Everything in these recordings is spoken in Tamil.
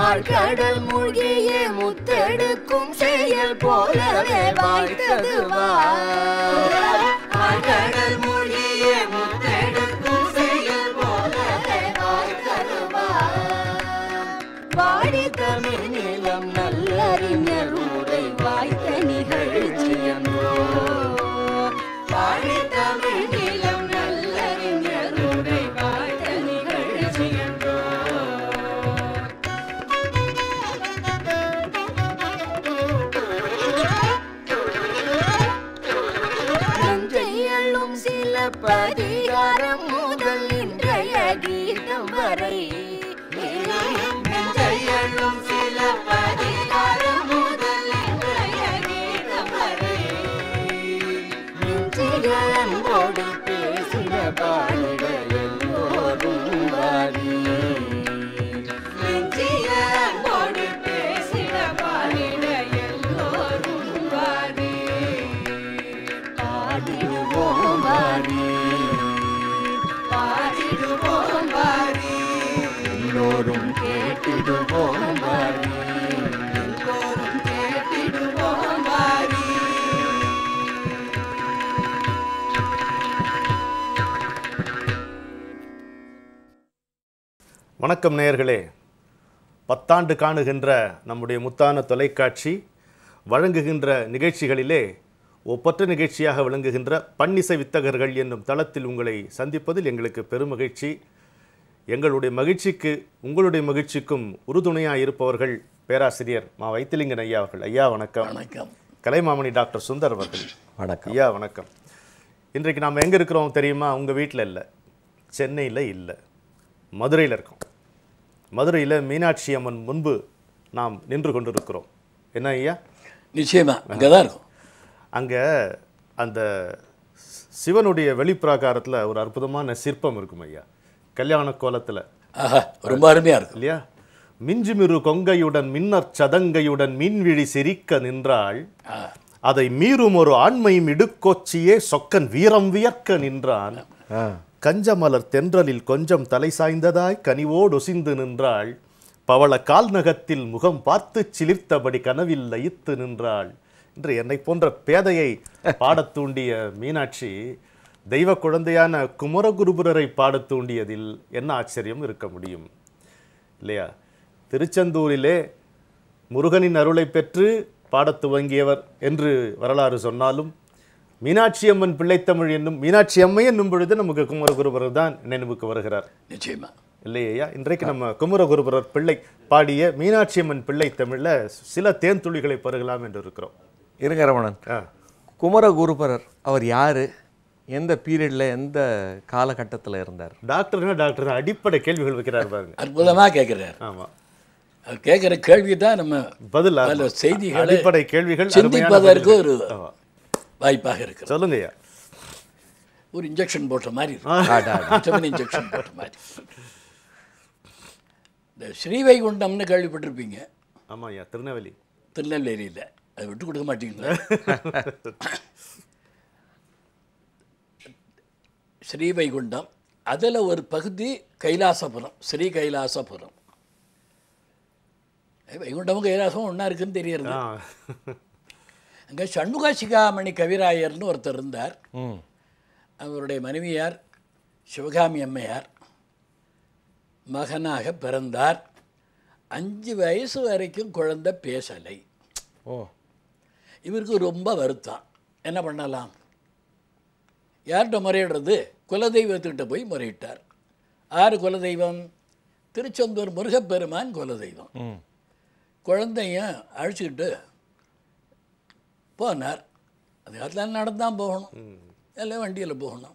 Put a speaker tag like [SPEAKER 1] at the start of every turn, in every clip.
[SPEAKER 1] ஆழ்கடல் மூழ்கிய முத்தெடுக்கும் செயல் போலவே வாய்த்தது வா ஆழ்கடல் மூழ்கிய முத்தெடுக்கும் செயல் போலவே வாய்த்தது வா வாடி தமிழ் நிலம் நல்லறிஞர் உரை வாய்த்த நிகழ்ச்சி என்றோ வாடி தமிழ் நிலம் நல்லறிஞர் உரை வாய்த்த நிகழ்ச்சி என்றோ நஞ்சையள்ளும் சில பதிகாரம் முதல் இன்றைய கீதம் வரை நஞ்சையள்ளும் சில பதிகாரம் முதல் இன்றைய கீதம் வரை நெஞ்சிக அன்போடு பேசின பாடிட எல்லோரும் வாரி நெஞ்சிக அன்போடு பேசின பாடிட எல்லோரும் வாரி பாடிடுவோம் வாரி பாடிடுவோம் வாரி எல்லோரும் கேட்டிடுவோம் வாரி எல்லோரும் கேட்டிடுவோம் வாரி
[SPEAKER 2] வணக்கம் நேயர்களே பத்தாண்டு காணுகின்ற நம்முடைய முத்தான தொலைக்காட்சி வழங்குகின்ற நிகழ்ச்சிகளிலே ஒப்பற்ற நிகழ்ச்சியாக விளங்குகின்ற பன்னிசை வித்தகர்கள் என்னும் தளத்தில் உங்களை சந்திப்பதில் எங்களுக்கு பெருமகிழ்ச்சி எங்களுடைய மகிழ்ச்சிக்கு உங்களுடைய மகிழ்ச்சிக்கும் உறுதுணையாக இருப்பவர்கள் பேராசிரியர் மா வைத்திலிங்கன் ஐயா அவர்கள் ஐயா வணக்கம்
[SPEAKER 3] வணக்கம்
[SPEAKER 2] கலைமாமணி டாக்டர் சுந்தர் அவர்கள்
[SPEAKER 4] வணக்கம்
[SPEAKER 2] ஐயா வணக்கம் இன்றைக்கு நாம் எங்கே இருக்கிறோம் தெரியுமா உங்கள் வீட்டில் இல்லை சென்னையில் இல்லை மதுரையில் இருக்கோம் மதுரையில் மீனாட்சி அம்மன் முன்பு நாம் நின்று கொண்டிருக்கிறோம் என்ன ஐயா
[SPEAKER 3] நிச்சயமா அங்கே தான் இருக்கும்
[SPEAKER 2] அங்கே அந்த சிவனுடைய வெளிப்பிராகாரத்தில் ஒரு அற்புதமான சிற்பம் இருக்கும் ஐயா கல்யாண கோலத்தில்
[SPEAKER 3] ஆஹா ரொம்ப அருமையாக இருக்கும்
[SPEAKER 2] இல்லையா மிஞ்சுமிரு கொங்கையுடன் மின்னற் சதங்கையுடன் மீன்விழி சிரிக்க நின்றாள்
[SPEAKER 3] ஆ,
[SPEAKER 2] அதை மீறும் ஒரு ஆண்மை மிடுக்கோச்சியே சொக்கன் வீரம் வியர்க்க நின்றான்
[SPEAKER 4] ஆ
[SPEAKER 2] கஞ்சமலர் தென்றலில் கொஞ்சம் தலை சாய்ந்ததாய் கனிவோடு ஒசிந்து நின்றாள் பவள கால்நகத்தில் முகம் பார்த்து சிலிர்த்தபடி கனவில் லயித்து நின்றாள் என்று என்னை போன்ற பேதையை பாடத் தூண்டிய மீனாட்சி தெய்வ குழந்தையான குமரகுருபுரரை பாடத் தூண்டியதில் என்ன ஆச்சரியம் இருக்க முடியும் இல்லையா திருச்செந்தூரிலே முருகனின் அருளை பெற்று பாடத் துவங்கியவர் என்று வரலாறு சொன்னாலும் மீனாட்சி அம்மன் பிள்ளைத்தமிழ் என்னும் மீனாட்சி அம்மை என்னும் பொழுது நமக்கு குமரகுருபரர் தான் நினைவுக்கு வருகிறார்
[SPEAKER 3] நிச்சயமா
[SPEAKER 2] இல்லையா இன்றைக்கு நம்ம குமரகுருபரர் பிள்ளை பாடிய மீனாட்சி அம்மன் பிள்ளை தமிழ்ல சில தேன் துளிகளை பருகலாம் என்று இருக்கிறோம்
[SPEAKER 4] இருங்க ரமணன்
[SPEAKER 2] ஆ,
[SPEAKER 4] குமரகுருபரர் அவர் யாரு எந்த பீரியட்ல எந்த காலகட்டத்தில் இருந்தார்
[SPEAKER 2] டாக்டர்னா டாக்டர் தான் அடிப்படை கேள்விகள் வைக்கிறார் பாருங்க
[SPEAKER 3] அற்புதமாக கேட்குறாரு
[SPEAKER 2] ஆமா
[SPEAKER 3] அவர் கேட்குற கேள்வி தான் நம்ம
[SPEAKER 2] பதில் ஆமா.
[SPEAKER 3] பல செய்திகளை
[SPEAKER 2] அடிப்படை கேள்விகள்
[SPEAKER 3] சிந்திப்பதற்கு
[SPEAKER 2] அருமையான
[SPEAKER 3] ஒரு
[SPEAKER 2] பதில்கள். ஆமா.
[SPEAKER 3] வாய்ப்பாக இருக்கிறது
[SPEAKER 2] சொல்லுங்க ஐயா
[SPEAKER 3] ஒரு இன்ஜெக்ஷன் போட்ட மாதிரி
[SPEAKER 4] ஆடா,
[SPEAKER 3] விட்டமின் இன்ஜெக்ஷன் போட்ட மாதிரி இந்த ஸ்ரீவைகுண்டம்னு கேள்விப்பட்டிருப்பீங்க
[SPEAKER 2] ஆமா ஐயா திருநெல்வேலி
[SPEAKER 3] திருநெல்வேலியில் அதை விட்டு கொடுக்க மாட்டீங்களா ஸ்ரீவைகுண்டம் அதில் ஒரு பகுதி கைலாசபுரம் ஸ்ரீ கைலாசபுரம் ஏய், வைகுண்டமும் கைலாசமும் ஒன்றா இருக்குன்னு தெரியறது
[SPEAKER 2] ஆ
[SPEAKER 3] அங்கே சண்முகாசிகாமணி கவிராயர்னு ஒருத்தர் இருந்தார்
[SPEAKER 4] ம்
[SPEAKER 3] அவருடைய மனைவியார் சிவகாமி அம்மையார் மகனாக பிறந்தார் அஞ்சு வயசு வரைக்கும் குழந்தை பேசலை
[SPEAKER 4] ஓ
[SPEAKER 3] இவருக்கு ரொம்ப வருத்தம் என்ன பண்ணலாம் யார்கிட்ட முறையிடுறது குலதெய்வத்துக்கிட்ட போய் முறையிட்டார் ஆறு குலதெய்வம் திருச்செந்தூர் முருகப்பெருமான் குலதெய்வம்
[SPEAKER 4] ம்
[SPEAKER 3] குழந்தையும் அழைச்சிக்கிட்டு போனார் அது காலத்தில் நடந்தான் போகணும் எல்லாம் வண்டியில் போகணும்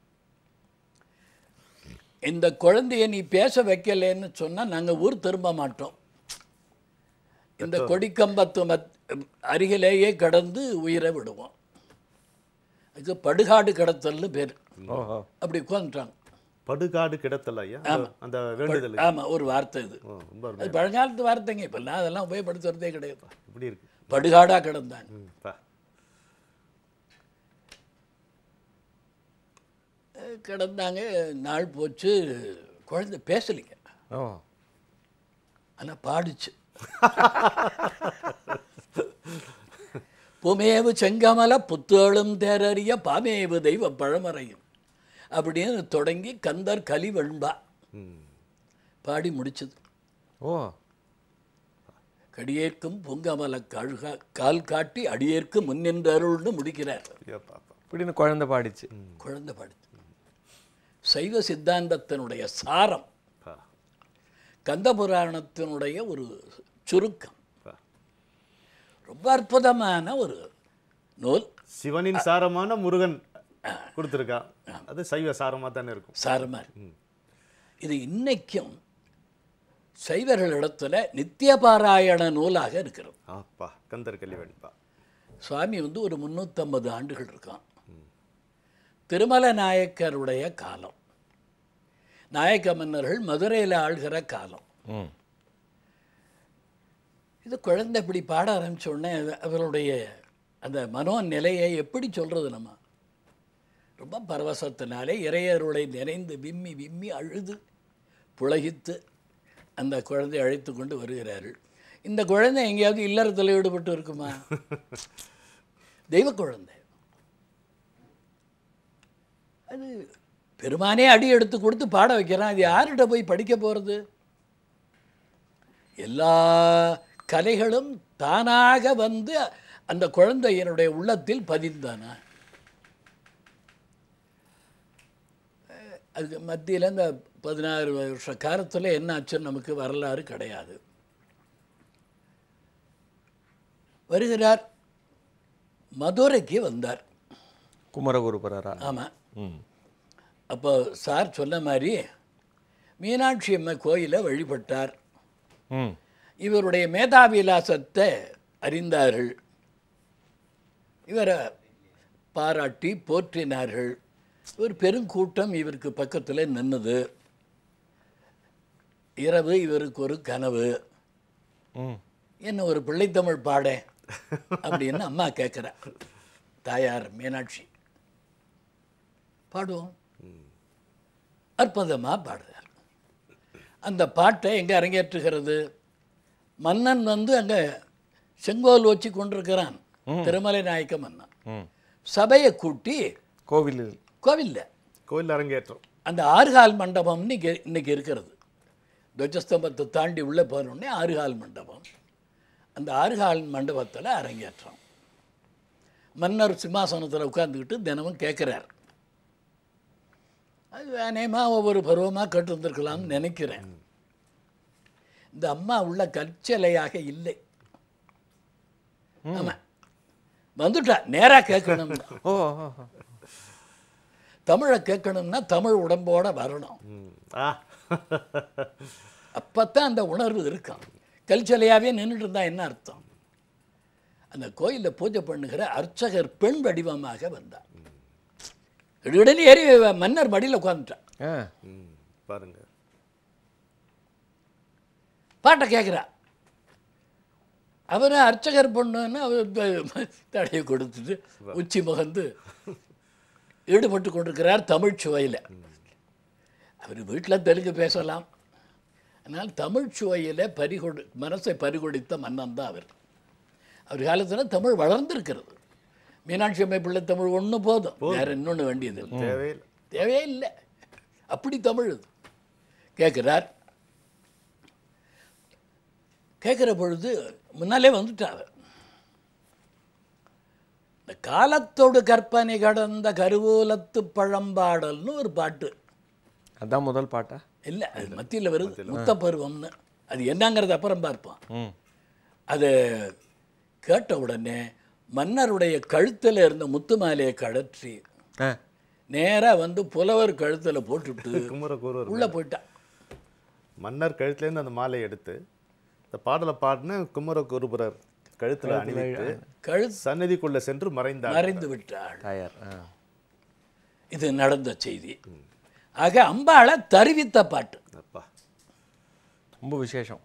[SPEAKER 3] இந்த குழந்தைய நீ பேச வைக்கலைன்னு சொன்னால் நாங்கள் ஊர் திரும்ப மாட்டோம் இந்த கொடிக்கம்பத்து மத் அருகிலேயே கடந்து உயிரை விடுவோம் அதுக்கு படுகாடு கடத்தல்னு பேர்
[SPEAKER 4] ஓஹோ
[SPEAKER 3] அப்படி உட்காந்துட்டாங்க
[SPEAKER 2] படுகாடு கிடத்தல ஐயா அந்த- அந்த வேண்டுதல்
[SPEAKER 3] ஆமாம் ஒரு வார்த்தை இது
[SPEAKER 2] ஓ, ரொம்ப அருமை.
[SPEAKER 3] அது பழங்காலத்து வார்த்தைங்க இப்போல்லாம் அதெல்லாம் உபயோகப்படுத்துறதே கிடையாது
[SPEAKER 2] இப்படி இருக்கு
[SPEAKER 3] படுகாடாக கிடந்தாங்க
[SPEAKER 2] ம், பா.
[SPEAKER 3] கிடந்தாங்க நாள் போச்சு குழந்தை பேசலைங்க
[SPEAKER 4] ஓ
[SPEAKER 3] ஆனால் பாடிச்சு புமேவு செங்கமல புத்தேளும் தேரறிய பாமேவு தெய்வ பழமறையும் அப்படின்னு தொடங்கி கந்தர் கலி வெண்பா பாடி முடிச்சது
[SPEAKER 4] ஓ
[SPEAKER 3] கடியேற்கும் பொங்கமல கழுகா கால் காட்டி அடியேற்கு முன்னின்ற அருள்னு முடிக்கிறார்
[SPEAKER 2] ஐயோ பாப்பா
[SPEAKER 4] இப்படின்னு குழந்தை பாடிச்சு
[SPEAKER 3] குழந்தை பாடுது சைவ சித்தாந்தத்தினுடைய சாரம்
[SPEAKER 2] பா
[SPEAKER 3] கந்த புராணத்தினுடைய ஒரு சுருக்கம்
[SPEAKER 2] பா
[SPEAKER 3] ரொம்ப அற்புதமான ஒரு நூல்
[SPEAKER 2] சிவனின் சாரமான முருகன் கொடுத்துருக்கான் அது சைவ சாரமா தானே இருக்கும்
[SPEAKER 3] சாரமாக இருக்கு இது இன்னைக்கும் சைவர்களிடத்துல நித்திய பாராயண நூலாக இருக்கிறது
[SPEAKER 2] ஆப்பா கந்தர் கலிவன்பா
[SPEAKER 3] சுவாமி வந்து ஒரு முந்நூற்றம்பது ஆண்டுகள் இருக்கான் திருமல நாயக்கருடைய காலம் நாயக்க மன்னர்கள் மதுரையில் ஆள்கிற காலம்
[SPEAKER 4] ம்
[SPEAKER 3] இது குழந்தை இப்படி பாட ஆரம்பிச்ச உடனே அது- அவருடைய அந்த மனோநிலையை எப்படி சொல்கிறது நம்ம ரொம்ப பரவசத்தினாலே இறையருளை நிறைந்து விம்மி விம்மி அழுது புலகித்து அந்த குழந்தை அழைத்து கொண்டு வருகிறார்கள் இந்த குழந்தை எங்கேயாவது இல்லறத்தில் ஈடுபட்டு இருக்குமா தெய்வ குழந்தை அது பெருமானே அடி எடுத்து கொடுத்து பாட வைக்கிறான் அது யார்கிட்ட போய் படிக்க போகிறது எல்லா கலைகளும் தானாக வந்து அந்த குழந்தையினுடைய உள்ளத்தில் பதிந்தானா அஹ் அதுக்கு மத்தியில் இந்த பதினாறு வருஷ காலத்தில் என்ன ஆச்சுன்னு நமக்கு வரலாறு கிடையாது வருகிறார் மதுரைக்கு வந்தார்
[SPEAKER 4] குமரகுருபரரா
[SPEAKER 3] ஆமாம்
[SPEAKER 4] ம்
[SPEAKER 3] அப்போ சார் சொன்ன மாதிரி மீனாட்சி அம்மை கோயிலை வழிபட்டார்
[SPEAKER 4] ம்
[SPEAKER 3] இவருடைய மேதாவிலாசத்தை அறிந்தார்கள் இவரை பாராட்டி போற்றினார்கள் ஒரு பெருங்கூட்டம் இவருக்கு பக்கத்தில் நின்னுது இரவு இவருக்கு ஒரு கனவு
[SPEAKER 4] ம்
[SPEAKER 3] என்ன ஒரு பிள்ளைத்தமிழ் பாடேன் அப்படின்னு அம்மா கேட்குறா தாயார் மீனாட்சி பாடுவோம் அற்புதமாக பாடுறார் அந்த பாட்டை எங்கே அரங்கேற்றுகிறது மன்னன் வந்து அங்கே செங்கோல் வச்சு கொண்டிருக்கிறான் திருமலை நாயக்க மன்னன்
[SPEAKER 4] ம்
[SPEAKER 3] சபையை கூட்டி
[SPEAKER 4] கோவிலில்
[SPEAKER 3] கோவில்ல
[SPEAKER 2] கோயில் அரங்கேற்றம்
[SPEAKER 3] அந்த ஆறுகால் மண்டபம்னு இங்கே இன்னைக்கு இருக்கிறது துவஜஸ்தம்பத்தை தாண்டி உள்ளே போனோடனே ஆறுகால் மண்டபம் அந்த ஆறுகால் மண்டபத்தில் அரங்கேற்றம் மன்னர் சிம்மாசனத்தில் உட்கார்ந்துக்கிட்டு தினமும் கேட்குறார் அது அநேகமாக ஒவ்வொரு பருவமாக கேட்டிருந்திருக்கலாம்னு நினைக்கிறேன் இந்த அம்மா உள்ள கற்சலையாக இல்லை ஆமாம் வந்துட்டா நேராக கேட்கணும்
[SPEAKER 4] ஓ ஓ, ஓ.
[SPEAKER 3] தமிழை கேட்கணும்னா தமிழ் உடம்போட வரணும்
[SPEAKER 2] ம். ஆ
[SPEAKER 3] அப்பத்தான் அந்த உணர்வு இருக்கும் கல்ச்சலையாகவே நின்றுட்டு இருந்தா என்ன அர்த்தம் அந்த கோயிலில் பூஜை பண்ணுகிற அர்ச்சகர் பெண் வடிவமாக வந்தார் உடனே ஏறி மன்னர் மடியில் உட்காந்துட்டான்
[SPEAKER 4] ஆ
[SPEAKER 2] ம். பாருங்க
[SPEAKER 3] பாட்டை கேட்குறா அவர் அர்ச்சகர் பொண்ணுன்னு அவர் த- தடையை கொடுத்துட்டு உச்சி முகந்து ஈடுபட்டு கொண்டிருக்கிறார் தமிழ் சுவையில் அவர் வீட்டில் தெலுங்கு பேசலாம் ஆனால் தமிழ் சுவையில் பறிகொடு மனசை பறிகொடுத்த மன்னன் தான் அவர் அவர் காலத்தில் தமிழ் வளர்ந்திருக்கிறது மீனாட்சி அம்மை பிள்ளை தமிழ் ஒன்று போதும் வேற இன்னொன்று வேண்டியது இல்லை.
[SPEAKER 2] தேவையில்லை
[SPEAKER 3] தேவையே இல்லை அப்படி தமிழ் இது கேட்குறார் கேட்குற பொழுது முன்னாலே வந்துட்டா அவர் இந்த காலத்தோடு கற்பனை கடந்த கருவூலத்து பழம்பாடல்னு ஒரு பாட்டு
[SPEAKER 4] அதான் முதல் பாட்டா
[SPEAKER 3] இல்லை அது மத்தியில் வருது முத்த பருவம்னு அது என்னங்கிறது அப்புறம் பார்ப்போம்
[SPEAKER 4] ம்
[SPEAKER 3] அது கேட்ட உடனே மன்னருடைய கழுத்தில் இருந்த முத்து மாலையை கழற்றி
[SPEAKER 4] ஆ
[SPEAKER 3] நேராக வந்து புலவர் கழுத்தில் போட்டுவிட்டு
[SPEAKER 2] குமரகுருவர்
[SPEAKER 3] உள்ளே போயிட்டா
[SPEAKER 2] மன்னர் கழுத்துலேருந்து அந்த மாலையை எடுத்து இந்த பாடலை பாடின குமரகுருபரர் கழுத்துல அணிவித்து
[SPEAKER 3] கழுத்து
[SPEAKER 2] சன்னதிக்குள்ள சென்று மறைந்தார்
[SPEAKER 3] மறைந்து விட்டாள்
[SPEAKER 4] தாயார் ஆ
[SPEAKER 3] இது நடந்த செய்தி ஆக அம்பாளை தருவித்த பாட்டு
[SPEAKER 2] அப்பா
[SPEAKER 4] ரொம்ப விசேஷம்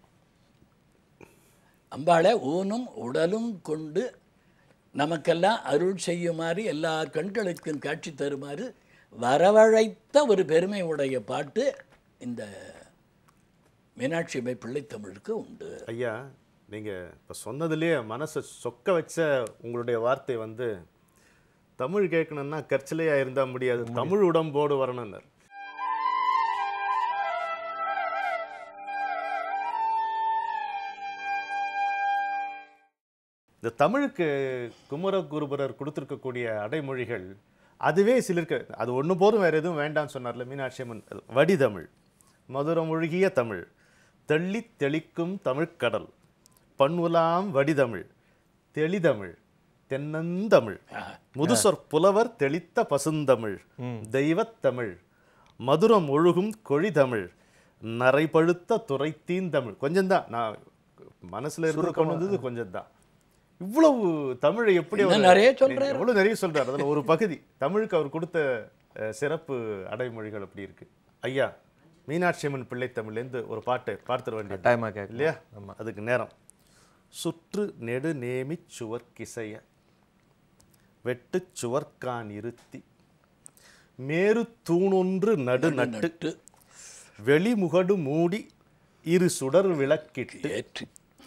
[SPEAKER 3] அம்பாளை ஊனும் உடலும் கொண்டு நமக்கெல்லாம் அருள் செய்யுமாறு எல்லா கண்களுக்கும் காட்சி தருமாறு வரவழைத்த ஒரு பெருமை உடைய பாட்டு இந்த மீனாட்சி அம்மை பிள்ளைத்தமிழுக்கு உண்டு
[SPEAKER 2] ஐயா நீங்கள் இப்போ சொன்னதுலேயே மனசை சொக்க வச்ச உங்களுடைய வார்த்தை வந்து தமிழ் கேட்கணும்னா கற்சிலையாக இருந்தால் முடியாது தமிழ் உடம்போடு வரணும்னர் இந்த தமிழுக்கு குமரகுருபரர் கொடுத்துருக்கக்கூடிய அடைமொழிகள் அதுவே சிலருக்கு அது ஒன்று போதும் வேறு எதுவும் வேண்டாம்னு சொன்னார்ல மீனாட்சி அம்மன் வடிதமிழ் மதுரமொழுகிய தமிழ் தெள்ளி தெளிக்கும் தமிழ்க்கடல் பன்முலாம் வடிதமிழ் தெளிதமிழ் தென்னந்தமிழ் முதுசொற் புலவர் தெளித்த பசுந்தமிழ் தெய்வத்தமிழ் மதுரம் ஒழுகும் கொழிதமிழ் நரைபழுத்த துறை தீந்தமிழ் கொஞ்சம்தான் நான் மனசுல இருந்து கொண்டு வந்தது கொஞ்சம்தான் இவ்வளவு தமிழை எப்படி
[SPEAKER 3] இன்னும்
[SPEAKER 2] அவர்
[SPEAKER 3] நிறைய சொல்றாரு.
[SPEAKER 2] எவ்வளவு நிறைய சொல்றாரு அதுல ஒரு பகுதி தமிழுக்கு அவர் கொடுத்த அஹ், சிறப்பு அடைமொழிகள் அப்படி இருக்கு ஐயா மீனாட்சி அம்மன் பிள்ளை தமிழ்லேருந்து ஒரு பாட்டு பார்த்துட வேண்டியது
[SPEAKER 4] கட்டாயமா கேட்கலாம்.
[SPEAKER 2] இல்லையா அதுக்கு நேரம் சுற்று நெடு நேமி சுவர்க்கிசைய வெட்டு சுவர்கான் இருத்தி மேரு தூணொன்று நடு நட்டு
[SPEAKER 3] நட்டு
[SPEAKER 2] வெளிமுகடு மூடி இரு சுடர் விளக்கிட்டு
[SPEAKER 3] ஏற்றி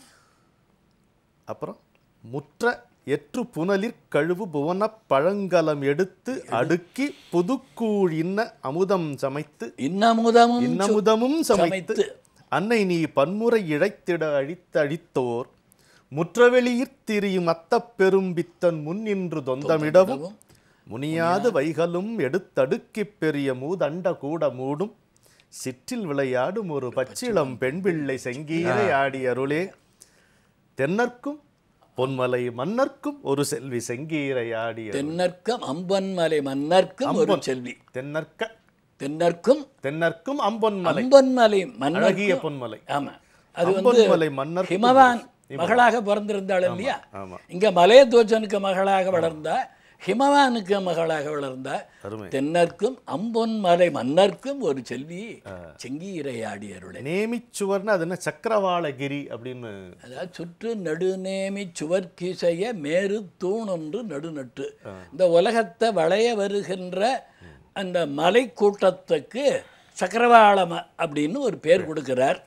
[SPEAKER 2] அப்புறம் முற்ற எற்று புனலிற் கழுவு புவனப் பழங்கலம் எடுத்து அடுக்கி புதுக்கூழ் இன்ன அமுதம் சமைத்து
[SPEAKER 3] இன்னமுதமும் சு-
[SPEAKER 2] இன்னமுதமும் சமைத்து
[SPEAKER 3] சமைத்து.
[SPEAKER 2] அன்னை நீ பன்முறை இழைத்திட அழித்தழித்தோர் முற்றவெளியிற் திரியும் அத்தப் பெரும்பித்தன் முன்னின்று தொந்தமிடவும் முனியாது வைகலும் எடுத்தடுக்கிப் பெரிய மூதண்ட கூட மூடும் சிற்றில் விளையாடும் ஒரு பச்சிளம் பெண்பிள்ளை செங்கீரை ஆடி அருளே தென்னர்க்கும் பொன்மலை மன்னர்க்கும் ஒரு செல்வி செங்கீரை ஆடி அருளே.
[SPEAKER 3] தென்னர்க்கம் அம்பன்மலை மன்னர்க்கும் ஒரு
[SPEAKER 2] அம்பன்.
[SPEAKER 3] செல்வி
[SPEAKER 2] தென்னற்க
[SPEAKER 3] தென்னர்க்கும்
[SPEAKER 2] தென்னர்க்கும் அம்பொன்மலை
[SPEAKER 3] அம்பன்மலை
[SPEAKER 2] அழகிய
[SPEAKER 3] மன்னர்க்கும்
[SPEAKER 2] பொன்மலை
[SPEAKER 3] ஆமா அது வந்து
[SPEAKER 2] அம்பன்மலை மன்னர்
[SPEAKER 3] ஹிமவான் மகளாக பிறந்திருந்தாள் இல்லையா
[SPEAKER 2] ஆமா.
[SPEAKER 3] இங்க மலையத்வஜனுக்கு மகளாக வளர்ந்தா ஹிமவானுக்கு மகளாக வளர்ந்தா
[SPEAKER 2] அருமை.
[SPEAKER 3] தென்னர்க்கும் அம்பொன்மலை மன்னர்க்கும் ஒரு செல்வி செங்கீரை ஆடி அருளை
[SPEAKER 2] நேமிச்சுவர்னு அது என்ன சக்கரவாளகிரி அப்படின்னு
[SPEAKER 3] அதாவது சுற்று நடுநேமி சுவர்க்கீசைய மேரு தூணொன்று நடுநட்டு இந்த உலகத்தை வளைய வருகின்ற அந்த மலை கூட்டத்துக்கு சக்கரவாளம அப்படின்னு ஒரு பேர் கொடுக்கிறார்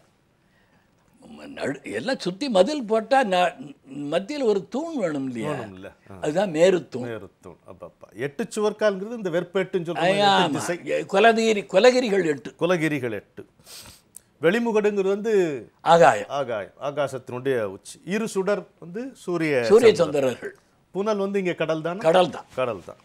[SPEAKER 3] ம- நடு- எல்லாம் சுத்தி மதில் போட்டா ந- மத்தியில் ஒரு தூண் வேணும் இல்லையா
[SPEAKER 2] இல்ல
[SPEAKER 3] அதுதான் மேரு தூண்
[SPEAKER 2] நேருத்தூண் அப்பப்பா எட்டு சுவர்கால்ங்கிறது இந்த வெற்பேட்டுன்னு
[SPEAKER 3] ஆமா.
[SPEAKER 2] சொல்லுவாங்க திசை
[SPEAKER 3] குலகிரி குலகிரிகள் எட்டு
[SPEAKER 2] குலகிரிகள் எட்டு வெளிமுகடுங்கிறது வந்து
[SPEAKER 3] ஆகாயம்
[SPEAKER 2] ஆகாயம் ஆகாசத்தினுடைய உச்சி இரு சுடர் வந்து சூரிய
[SPEAKER 3] சூரிய சந்திரர்கள்
[SPEAKER 2] புனல் வந்து இங்க கடல் தானே
[SPEAKER 3] கடல் தான்
[SPEAKER 2] கடல் தான்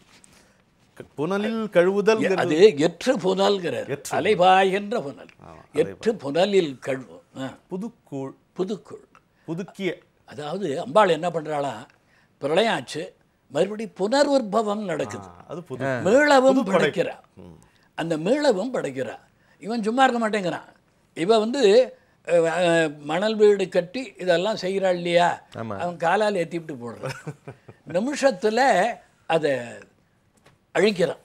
[SPEAKER 2] க- புனலில் கழுவுதல்
[SPEAKER 3] அது எற்று புனல்கிறார் அலைபாய்கின்ற புனல் எற்று புனலில் கழுவு ஆ,
[SPEAKER 2] புதுக்கூழ்
[SPEAKER 3] புதுக்குள்
[SPEAKER 2] புதுக்கிய
[SPEAKER 3] அதாவது அம்பாள் என்ன பண்றாளா பிரளயம் ஆச்சு மறுபடியும் புனர்வுற்பவம் நடக்குது
[SPEAKER 2] ஆ, அது புது
[SPEAKER 3] மீளவும் படைக்கிறா அந்த மீளவும் படைக்கிறா இவன் சும்மா இருக்க மாட்டேங்கிறான் இவன் வந்து அஹ், அஹ், மணல் வீடு கட்டி இதெல்லாம் செய்கிறாள் இல்லையா அவன் காலால் ஏற்றிவிட்டு போடுறான் நிமிஷத்துல அதை அழிக்கிறான்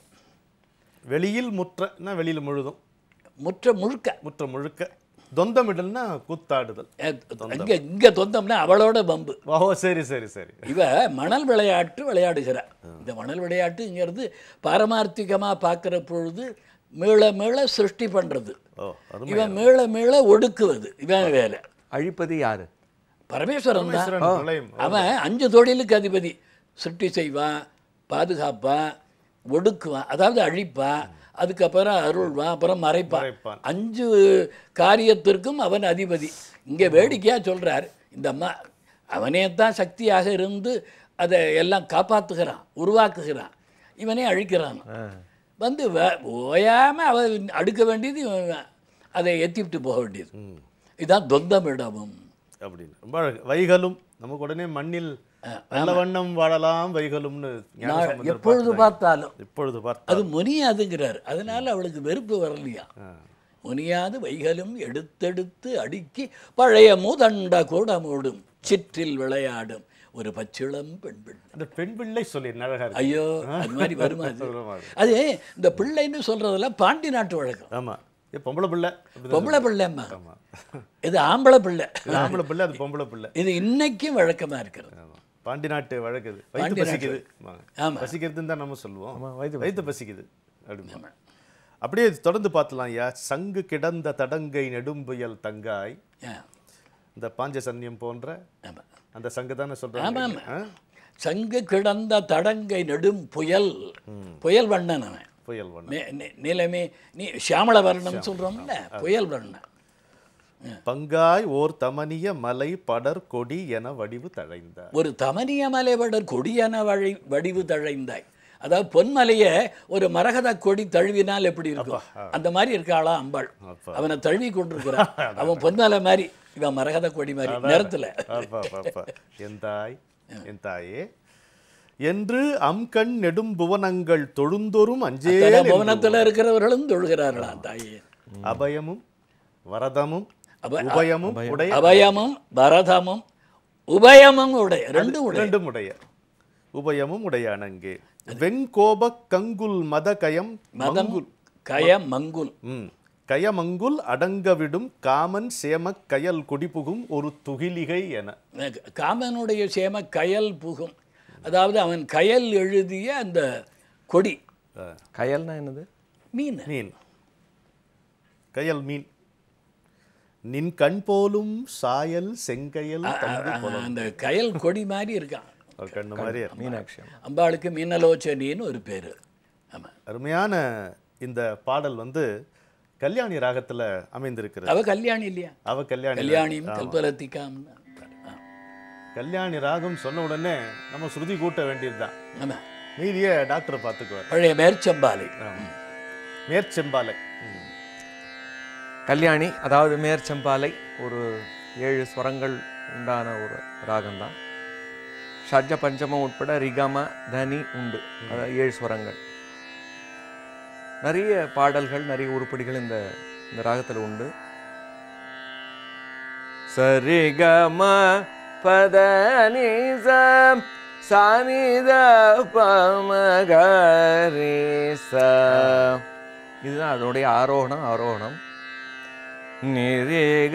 [SPEAKER 2] வெளியில் முற்றன்னா வெளியில் முழுதும்
[SPEAKER 3] முற்ற முழுக்க
[SPEAKER 2] முற்ற முழுக்க தொந்தமிடல்னா கூத்தாடுதல்
[SPEAKER 3] அஹ், இங்க இங்க தொந்தம்னா அவளோட பம்பு
[SPEAKER 2] ஓ சரி சரி சரி
[SPEAKER 3] இவ மணல் விளையாட்டு விளையாடுகிறார் இந்த மணல் விளையாட்டுங்கிறது பாரமார்த்திகமா பார்க்கிற பொழுது மீள மீள சிருஷ்டி பண்றது
[SPEAKER 2] ஓ அது
[SPEAKER 3] இவன் மீள மீள ஒடுக்குவது இவன் வேலை
[SPEAKER 4] அழிப்பது யாரு
[SPEAKER 3] பரமேஸ்வரன் தான்
[SPEAKER 2] பரமேஸ்வரன் பிரளயம்
[SPEAKER 3] அவன் அஞ்சு தொழிலுக்கு அதிபதி சிருஷ்டி செய்வான் பாதுகாப்பான் ஒடுக்குவான் அதாவது அழிப்பான் அதுக்கப்புறம் அருள்வான் அப்புறம் மறைப்பான்
[SPEAKER 2] மறைப்பான்.
[SPEAKER 3] அஞ்சு காரியத்திற்கும் அவன் அதிபதி இங்கே வேடிக்கையா சொல்றார் இந்த அம்மா அவனே தான் சக்தியாக இருந்து அதை எல்லாம் காப்பாத்துகிறான் உருவாக்குகிறான் இவனே அழிக்கிறான் வந்து வ- ஓயாம அவன் அடுக்க வேண்டியது இவன் அதை எத்திவிட்டு போக வேண்டியது இதுதான் தொந்தமிடமும்
[SPEAKER 2] அப்படின்னு ரொம்ப அழகு வைகலும் நமக்கு உடனே மண்ணில் நல்ல வண்ணம் வாழலாம் வைகலும்னு ஞான
[SPEAKER 3] நான்
[SPEAKER 2] சம்பந்தர்
[SPEAKER 3] எப்பொழுது
[SPEAKER 2] பாட்டுல-
[SPEAKER 3] பார்த்தாலும்
[SPEAKER 2] எப்பொழுது பார்த்தா
[SPEAKER 3] அது முனியாதுங்கிறார் அதனால அவளுக்கு வெறுப்பு வரலையா முனியாது வைகலும் எடுத்தெடுத்து அடுக்கி பழைய மூதண்ட கூட மூடும் சிற்றில் விளையாடும் ஒரு பச்சிளம் பெண் பெண்
[SPEAKER 2] அந்த பெண் பிள்ளை சொல்லி அழகா இருக்கு
[SPEAKER 3] ஐயோ அது மாதிரி வருமா அது
[SPEAKER 2] வருமா அது?
[SPEAKER 3] அது இந்த பிள்ளைன்னு சொல்றதெல்லாம் பாண்டி நாட்டு வழக்கம்
[SPEAKER 2] ஆமா இது பொம்பளை பிள்ளை அப்படிதான்
[SPEAKER 3] பொம்பளை பிள்ளைம்மா
[SPEAKER 2] ஆமா
[SPEAKER 3] இது ஆம்பளை பிள்ளை
[SPEAKER 2] இது ஆம்பளை பிள்ளை அது பொம்பளை பிள்ளை
[SPEAKER 3] இது இன்னைக்கும் வழக்கமா இருக்கிறது
[SPEAKER 2] ஆமா பாண்டி நாட்டு வழக்குது வயிற்று
[SPEAKER 3] பாண்டி நாட்டு
[SPEAKER 2] பசிக்குது
[SPEAKER 3] ஆமா.
[SPEAKER 2] பசிக்கிறதுன்னு தான் நம்ம சொல்லுவோம்
[SPEAKER 4] ஆமா, வயித்து
[SPEAKER 2] வயிற்று பசிக்குது அப்படின்னு
[SPEAKER 3] ஆமா.
[SPEAKER 2] அப்படியே தொடர்ந்து பார்த்துலாம் ஐயா சங்கு கிடந்த தடங்கை நெடும்புயல் தங்காய்
[SPEAKER 3] ஆ,
[SPEAKER 2] இந்த பாஞ்சசன்யம் போன்ற
[SPEAKER 3] ஆமா.
[SPEAKER 2] அந்த சங்கு தானே
[SPEAKER 3] ஆமா,
[SPEAKER 2] சொல்றாங்க
[SPEAKER 3] ஆமா.
[SPEAKER 2] ஆ?
[SPEAKER 3] சங்கு கிடந்த தடங்கை நெடும் புயல் புயல் வண்ணன் அவன்
[SPEAKER 2] புயல் வண்ணம்
[SPEAKER 3] மே- நி- நிலமே நீ சியாமள வர்ணம் சொல்றோம்ல புயல் வண்ணன்
[SPEAKER 2] பங்காய் ஓர் தமனிய மலை படர் கொடி என வடிவு தழைந்தார்
[SPEAKER 3] ஒரு தமனிய மலைவடர் கொடியான வழி வடிவு தழைந்தாய் அதாவது பொன்மலையை ஒரு மரகத கொடி தழுவினால் எப்படி இருக்கும் அந்த மாதிரி இருக்காளா அம்பாள்
[SPEAKER 2] அப்பா.
[SPEAKER 3] அவனை தழுவி கொண்டிருக்கிறான் அவன் பொன்மலை மாதிரி இவன் மரகத கொடி மாதிரி நேரத்துல
[SPEAKER 2] அப்பா, அப்பா, அப்பா. என் தாய் என் தாயே என்று அம்கண் நெடும் புவனங்கள் தொழுந்தொரும் அஞ்சே
[SPEAKER 3] அத்தனை புவனத்துல இருக்கிறவர்களும் தொழுகிறார்களாம் தாயே
[SPEAKER 2] அபயமும் வரதமும்
[SPEAKER 3] அப-
[SPEAKER 2] உபயமும் உடைய
[SPEAKER 3] அபயமும் பரதமும் உபயமும் உடைய ரெண்டும் உடைய
[SPEAKER 2] இரண்டும் உடைய உபயமும் உடைய அணங்கே வெண்கோப கங்குல் மத கயம்
[SPEAKER 3] மதம் கய மங்குல்
[SPEAKER 2] ம் கயமங்குல் அடங்கவிடும் காமன் சேமக் கயல் குடிபுகும் ஒரு துகிலிகை என
[SPEAKER 3] காமனுடைய சேம கயல் புகும் அதாவது அவன் கயல் எழுதிய அந்த கொடி
[SPEAKER 4] கயல்னா என்னது
[SPEAKER 3] மீன்
[SPEAKER 2] மீன் கயல் மீன் நின் கண் போலும் சாயல் செங்கயல் தந்து புலம்
[SPEAKER 3] அந்த கயல் கொடி மாதிரி இருக்கான்
[SPEAKER 2] ஒரு கண்ணு மாதிரி இருக்கு.
[SPEAKER 4] மீனாட்சி அம்மா.
[SPEAKER 3] அம்பாளுக்கு மீனலோச்சனின்னு ஒரு பேர் ஆமா
[SPEAKER 2] அருமையான இந்த பாடல் வந்து கல்யாணி ராகத்துல அமைந்திருக்கிறது
[SPEAKER 3] அவ கல்யாணி இல்லையா
[SPEAKER 2] அவ கல்யாணி
[SPEAKER 3] கல்யாணியும் கல்பலத்திக்காம்
[SPEAKER 2] கல்யாணி ராகம் சொன்ன உடனே நம்ம ஸ்ருதி கூட்ட வேண்டியதுதான்
[SPEAKER 3] ஆமா
[SPEAKER 2] மீதியை டாக்டர் பார்த்துக்குவார்
[SPEAKER 3] பழைய மேற்சம்பாலை
[SPEAKER 2] மேற்செம்பாலை ம்.
[SPEAKER 4] கல்யாணி அதாவது மேற்செம்பாலை ஒரு ஏழு ஸ்வரங்கள் உண்டான ஒரு ராகம்தான் ஷட்ஜ பஞ்சமம் உட்பட ரிகம தனி உண்டு அதாவது ஏழு ஸ்வரங்கள் நிறைய பாடல்கள் நிறைய உருப்படிகள் இந்த இந்த ராகத்தில் உண்டு சரிகம பத நிச சானித பமகரி ச இதுதான் அதனுடைய ஆரோகணம் ஆரோகணம் நிரேக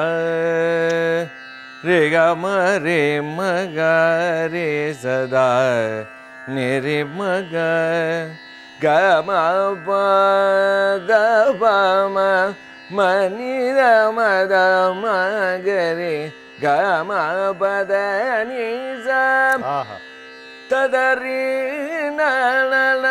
[SPEAKER 4] ரேகம ரே மக ரே சதா நிரே மக கம பத பம மனித மத மகரே கம பத நிசம்
[SPEAKER 2] ஆஹா
[SPEAKER 4] ததரி நன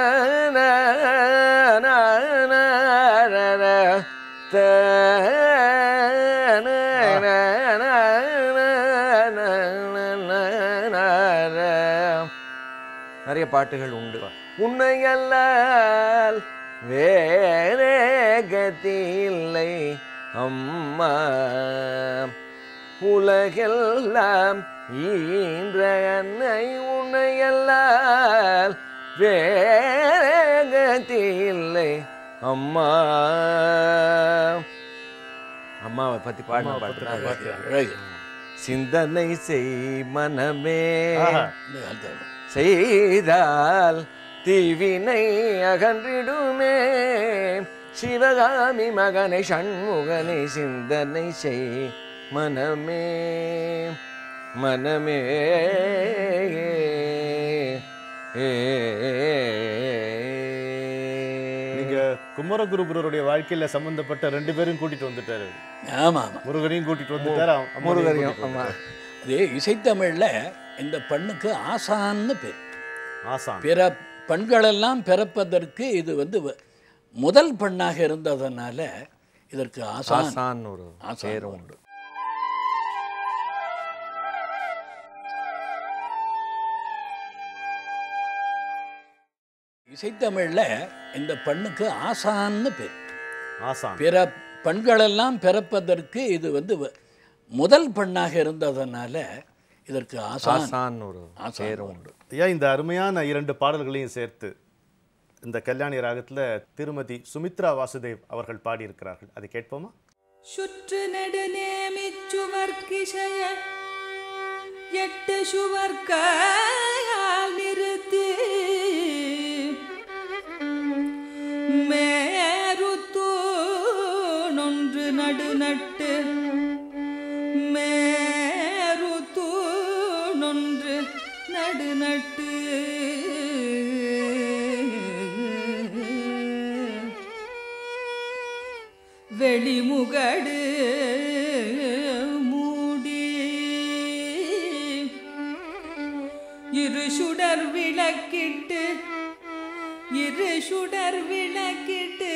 [SPEAKER 4] நிறைய பாட்டுகள் உண்டு உன்னையல்லால் வேறே கதி இல்லை அம்மா உலகெல்லாம் ஈன்ற அன்னை உன்னையல்லால் வேறே கதி இல்லை அம்மா அம்மாவை பத்தி பாடின பாட்டு தான் அது.
[SPEAKER 3] அழகு
[SPEAKER 4] சிந்தனை செய் மனமே
[SPEAKER 2] ஆஹா.
[SPEAKER 3] இந்த காலத்துல
[SPEAKER 4] செய்தால் தீவினை அகன்றிடுமே சிவகாமி மகனை சண்முகனை சிந்தனை செய் மனமே மனமே
[SPEAKER 2] நீங்க குமரகுருபுரருடைய வாழ்க்கையில சம்பந்தப்பட்ட ரெண்டு பேரும் கூட்டிட்டு வந்துட்டாரு
[SPEAKER 3] ஆமா ஆமா
[SPEAKER 2] முருகனையும் கூட்டிட்டு வந்துட்டாரு அம்- அம்மனையும்
[SPEAKER 4] முருகரையும்
[SPEAKER 2] கூட்டிட்டு
[SPEAKER 4] ஆமா
[SPEAKER 2] வந்துட்டாரு.
[SPEAKER 3] அது இசைத்தமிழ்ல இந்த பண்ணுக்கு ஆசான்னு பேர்
[SPEAKER 2] ஆசான்
[SPEAKER 3] பிற பண்களெல்லாம் பிறப்பதற்கு இது வந்து வ- முதல் பண்ணாக இருந்ததனால இதற்கு ஆசான்
[SPEAKER 4] ஆசான் ஒரு
[SPEAKER 3] ஆசான்
[SPEAKER 4] பேரும் உண்டு
[SPEAKER 3] இசைத்தமிழ்ல இந்த பண்ணுக்கு ஆசான்னு பேர்
[SPEAKER 2] ஆசான்
[SPEAKER 3] பிற பண்களெல்லாம் பிறப்பதற்கு இது வந்து வ- முதல் பண்ணாக இருந்ததனால இதற்கு ஆசான்
[SPEAKER 4] ஆசான் ஒரு
[SPEAKER 3] ஆசான்
[SPEAKER 4] பேரும் உண்டு
[SPEAKER 2] ஐயா இந்த அருமையான இரண்டு பாடல்களையும் சேர்த்து இந்த கல்யாணி ராகத்துல திருமதி சுமித்ரா வாசுதேவ் அவர்கள் பாடியிருக்கிறார்கள் அதை கேட்போமா
[SPEAKER 1] சுற்று நெடுநேமிச் சுவர்க்கிசைய எட்டு சுவர்க்கால் நிறுத்தி மேருத்தூணொன்று நடுநட்டு மேருத்தூணொன்று நடுநட்டு வெளிமுகடு மூடி இரு சுடர் விளக்கிட்டு இரு சுடர் விளக்கிட்டு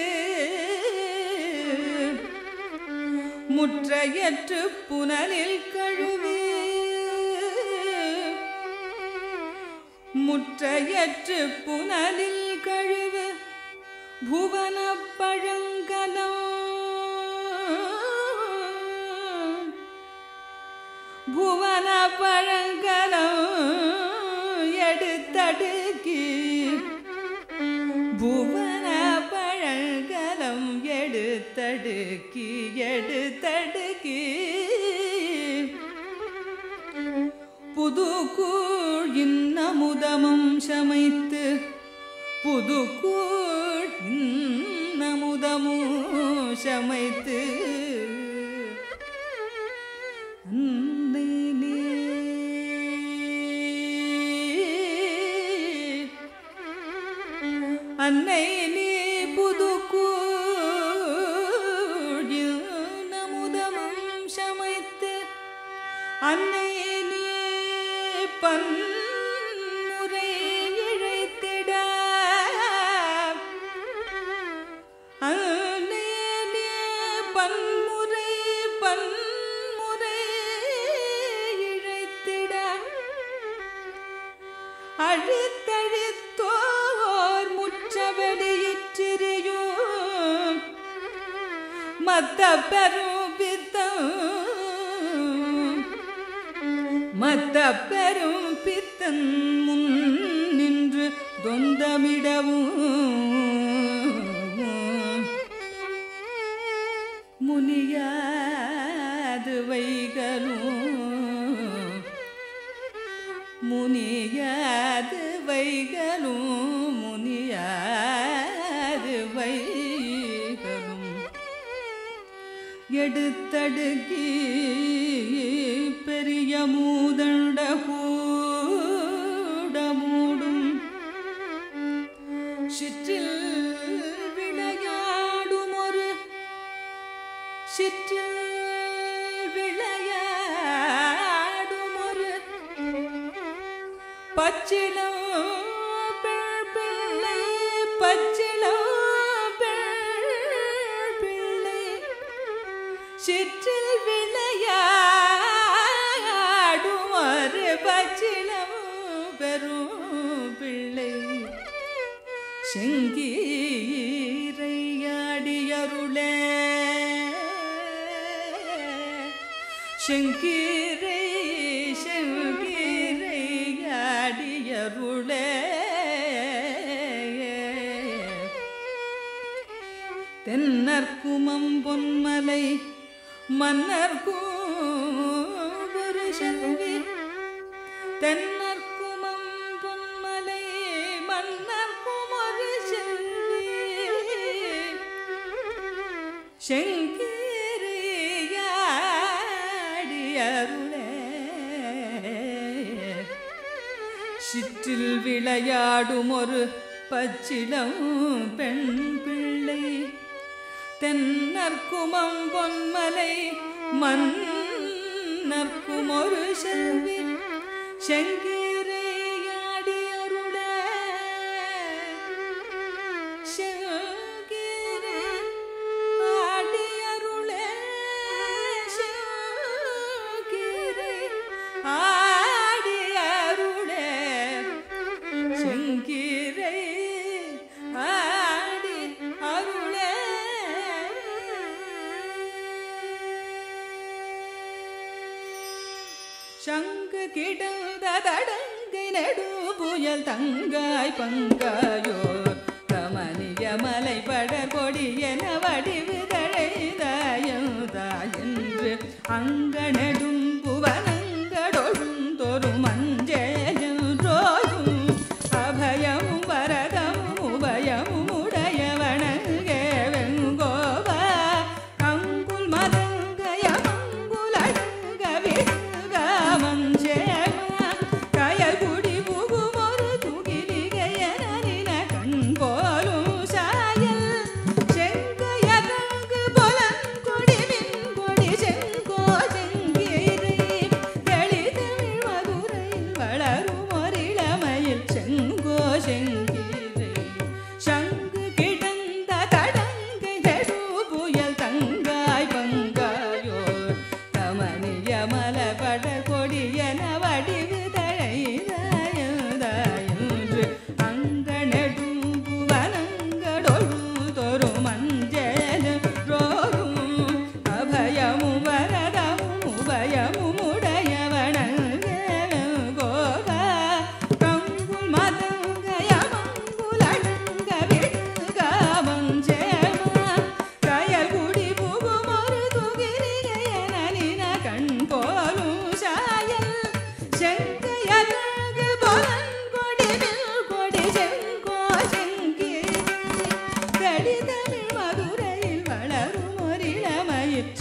[SPEAKER 1] முற்றையற்று புனலில் கழுவி முற்றையற்று புனலில் கழுவு புவன பழங்கலம் புவன பழங்கலம் எடுத்தடுக்கி புவன பழங்கலம் எடுத்தடுக்கி எடுத்தடுக்கி புதுக்கூழ் இன்னமுதமும் சமைத்து புதுக்கூழ் இன்னமுதமும் சமைத்து அன்னை நீ அன்னை நீ புதுக்கூழ் இன்னமுதமும் சமைத்து அன்னை நீ பன்முறை இழைத்திட அன்னை நீ பன்முறை பன்முறை இழைத்திட அழித்தழித்தோர் முற்ற வெளியிற்றிரியும் மத்த பெரும் பித்தம் மத்த பெரும் பித்தன் முன் நின்று தொந்தமிடவும் முனியாது வைகலும் முனியாது வைகலும் முனியாது வைகலும் எடுத்தடுக்கி பெரிய மூதண்ட கூட மூடும் சிற்றில் விளையாடும் ஒரு சிற்றில் விளையாடும் ஒரு பச்சிளம் பெண் பிள்ளை பச்சிளம் பெண் பிள்ளை சிற்றில் விளையாடும் ஒரு பச்சிளம் பெரும் பிள்ளை செங்கீரையாடியருளே செங்கீரை செங்கீரையாடியருளே தென்னற்குமம் பொன்மலை மன்னர்க்கும் ஒரு செல்வி தென்னற்குமம் பொன்மலை மன்னர்க்கும் ஒரு செல்வி செங்கேரியாடியருளே சிற்றில் விளையாடும் ஒரு பச்சிலம் பெண் பிள்ளை தென்னற்குமம் பொன்மலை மன்னர்க்கும் ஒரு செல்வி செங்கீரையாடி அருள செங்கீரை ஆடி அருளே செங்கீரை ஆடி அருளே செங்கீரை ஆடி அருளே சங்கு கிடந்த தடங்கை நெடு புயல் தங்காய் பங்காயோ கமனிய மலை பட கொடி என வடிவு தழைதாயன்று அங்கனெடும் புவனங்களொழும் தொரும் அஞ்சேயும் ரோயும் அபயமும் வரதமும் உபயமும் உடையவனங்கே வெங்கோவா கங்குல் மதங்கய மங்குலங்க விடுக மஞ்சேமா கயல்குடி புகுமொரு துகிலிகையனின கண் போலும் சாயல் செங்கையதங்கு பொல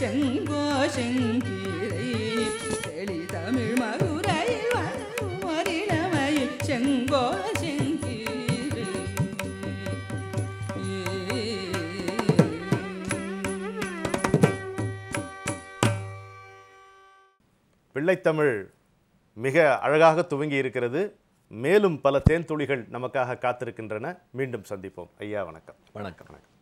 [SPEAKER 1] செங்கோ செங்கீரை தெளி தமிழ் மதுரையில் வரிணமையில் செங்கோ செங்கீரை
[SPEAKER 2] பிள்ளைத்தமிழ் மிக அழகாக துவங்கி இருக்கிறது மேலும் பல தேன் துளிகள் நமக்காக காத்திருக்கின்றன மீண்டும் சந்திப்போம் ஐயா வணக்கம்
[SPEAKER 4] வணக்கம்